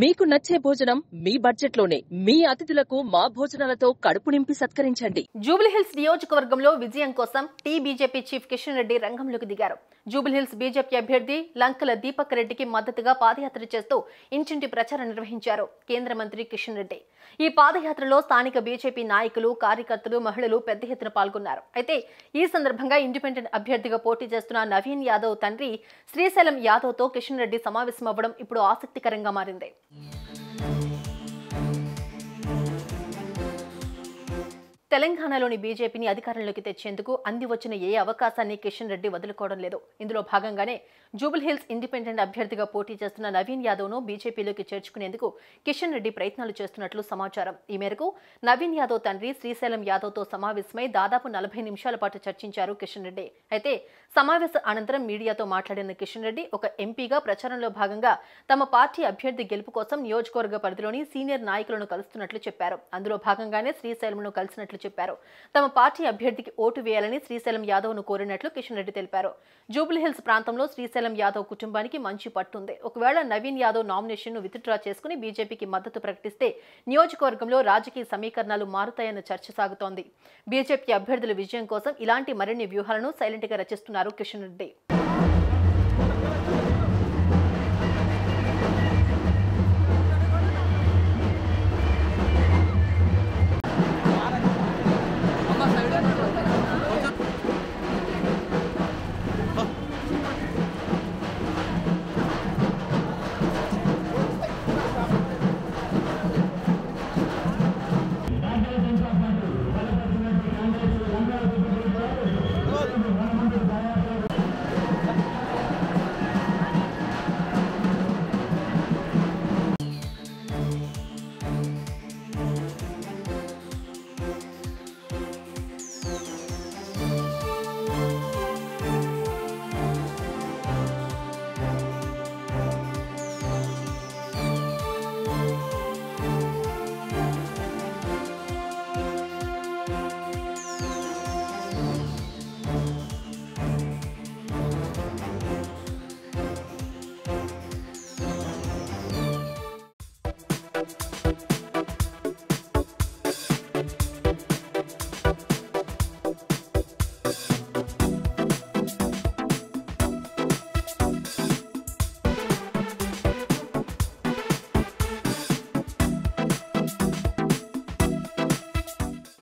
మీకు నచ్చే భోజనం మీ బడ్జెట్ లోనే మీ అతిథులకు మా భోజనాలతో కడుపు నింపి సత్కరించండి జూబ్లీహిల్స్ నియోజకవర్గంలో విజయం కోసం T BJP chief Kishan Reddy రంగంలోకి దిగారు జూబ్లీహిల్స్ బీజేపీ అభ్యర్థి లంకల దీపక్ రెడ్డికి మద్దతుగా పాదయాత్ర చేస్తూ ఇంటింటి ప్రచారం నిర్వహించారు కేంద్ర మంత్రి కిషన్ రెడ్డి ఈ పాదయాత్రలో స్థానిక బీజేపీ నాయకులు కార్యకర్తలు మహిళలు పెద్ద ఎత్తున పాల్గొన్నారు అయితే ఈ సందర్భంగా ఇండిపెండెంట్ అభ్యర్థిగా పోటీ చేస్తున్న నవీన్ యాదవ్ తండ్రి శ్రీశైలం యాదవ్తో కిషన్ రెడ్డి సమావేశం అవ్వడం ఇప్పుడు ఆసక్తికరంగా మారింది తెలంగాణలోని బీజేపీని అధికారంలోకి తెచ్చేందుకు అంది వచ్చిన ఏ అవకాశాన్ని కిషన్ రెడ్డి వదులుకోవడం లేదు ఇందులో భాగంగానే జూబిల్హిల్స్ ఇండిపెండెంట్ అభ్యర్థిగా పోటీ చేస్తున్న నవీన్ యాదవ్ను బీజేపీలోకి చేర్చుకునేందుకు కిషన్ రెడ్డి ప్రయత్నాలు చేస్తున్నట్లు సమాచారం ఈ మేరకు నవీన్ యాదవ్ తండ్రి శ్రీశైలం యాదవ్తో సమావేశమై దాదాపు నలభై నిమిషాల పాటు చర్చించారు కిషన్ రెడ్డి అయితే సమావేశ అనంతరం మీడియాతో మాట్లాడిన కిషన్ రెడ్డి ఒక ఎంపీగా ప్రచారంలో భాగంగా తమ పార్టీ అభ్యర్థి గెలుపు కోసం నియోజకవర్గ పరిధిలోని సీనియర్ నాయకులను కలుస్తున్నట్లు చెప్పారు అందులో భాగంగానే శ్రీశైలంను కలిసినట్లు చెప్పారు తమ పార్టీ అభ్యర్థికి ఓటు వేయాలని శ్రీశైలం యాదవ్ను కోరినట్లు కిషన్ రెడ్డి తెలిపారు జూబ్లీహిల్స్ ప్రాంతంలో శ్రీశైలం యాదవ్ కుటుంబానికి మంచి పట్టుంది ఒకవేళ నవీన్ యాదవ్ నామినేషన్ను విత్డ్రా చేసుకుని బీజేపీకి మద్దతు ప్రకటిస్తే నియోజకవర్గంలో రాజకీయ సమీకరణాలు మారుతాయన్న చర్చ సాగుతోంది బీజేపీ అభ్యర్థుల విజయం కోసం ఇలాంటి మరిన్ని వ్యూహాలను సైలెంట్గా రచిస్తున్నారు కిషన్ రెడ్డి